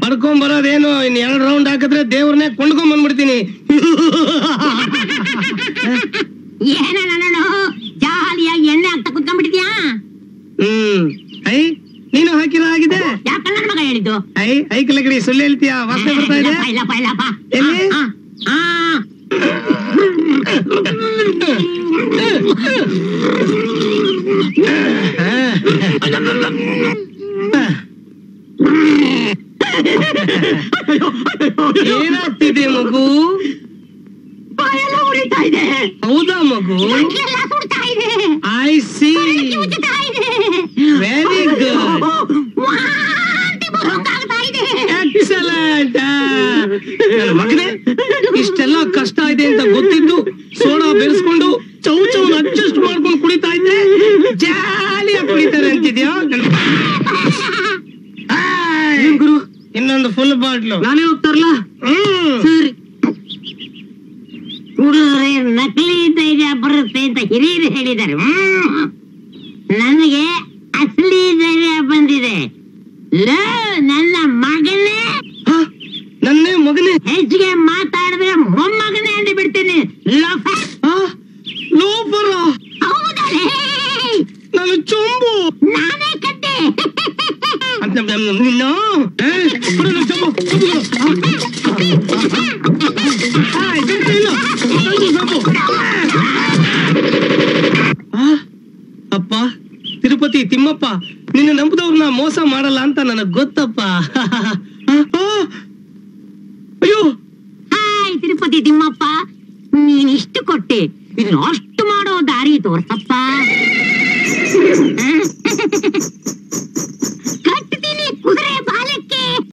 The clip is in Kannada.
ಪಡ್ಕೊಂಡ್ ಬರೋದೇನು ಇನ್ ಎರಡ್ ರೌಂಡ್ ಹಾಕಿದ್ರೆ ದೇವ್ರನ್ನೇ ಕೊಂಡ್ಕೊಂಡ್ ಬಂದ್ಬಿಡ್ತೀನಿ ಏನ ನಾನು ಜಾಲಿಯಾಗಿ ಎಣ್ಣೆ ಆಗ್ತಾ ಕುತ್ಕೊಂಡ್ಬಿಟ್ಟಿದ್ಯಾ ಹ್ಮ್ ಐ ನೀನು ಹಾಕಿರೋ ಆಗಿದೆ ಯಾಕ ನನ್ನ ಮಗ ಹೇಳಿದ್ದು ಐ ಐ ಕಲಕಡಿ ಸುಳ್ಳು ಹೇಳ್ತೀಯ ವಾಸನೆ ಬರ್ತಾ ಇದೆ ಇಲ್ಲಪ್ಪ, ಇಲ್ಲಪ್ಪ ಇಲ್ಲಪ್ಪ ಎಲ್ಲಿ? ಆ, ಆ, ಏನಾಗ್ತಿದೆ ಮಗು ಬಾಯೆಲ್ಲ ಉರಿತಾ ಇದೆ ಹೌದಾ ಮಗು ಗಂಟ್ಲೆಲ್ಲ ಸುಡ್ತಾ ಇದೆ ಐ ಸಿ ಬೆಂಕಿ ಉಜ್ಜುತ್ತಾ ಇದೆ ವೆರಿ ಗುಡ್ ವಾಂತಿ ಬರೋಂಗಾಗ್ತಾ ಇದೆ ಎಕ್ಸಲೆಂಟ್ ಮಗನೇ ಇಷ್ಟೆಲ್ಲ ಕಷ್ಟ ಇದೆ ಅಂತ ಗೊತ್ತಿದ್ದು ಸೋಡಾ ಬೆರೆಸ್ಕೊಂಡು ಚೌ ಚೌ ಅಡ್ಜಸ್ಟ್ ಮಾಡ್ಕೊಂಡು ಕುಡಿತಾ ಇದ್ರೆ ಜಾಲಿಯಾಗಿ ಕುಡಿತಾರೆ ಅಂತಿದ್ಯಾ ಗುರು ಇನ್ನೊಂದು ಫುಲ್ ಬಾಟ್ಲು ನಾನೇ ಹೋಗ್ತಾರಲ್ಲ ಹ್ಮ್ ಸರಿ ಹುಡುಗರೆ ನಕಲಿ ಧೈರ್ಯ ಬರುತ್ತೆ ಅಂತ ಹಿರಿಯರು ಹೇಳಿದ್ದಾರೆ ಹ್ಮ್. ನನಗೆ ಅಸಲಿ ಧೈರ್ಯ ಬಂದಿದೆ ಲೋ, ನನ್ನ ಮಗನೇ ಹ? ನನ್ನೇ ಮಗನೇ ಹೆಚ್ಚಿಗೆ ಮಾತಾಡಿದ್ರೆ ಮೊಮ್ಮಗನೇ ಅಂದು ಬಿಡ್ತೀನಿ ಲೋಫರ್. ಲೋಪರ ಹೌದಲೇ ನಾನು ಚೊಂಬು ನಾನೇ ಕಟ್ಟೆ ಅಂತ ನಿನ್ನ ಏ, ಕೊಡು ನನ್ನ ಚೊಂಬು, ಚೊಂಬು ಕೊಡು.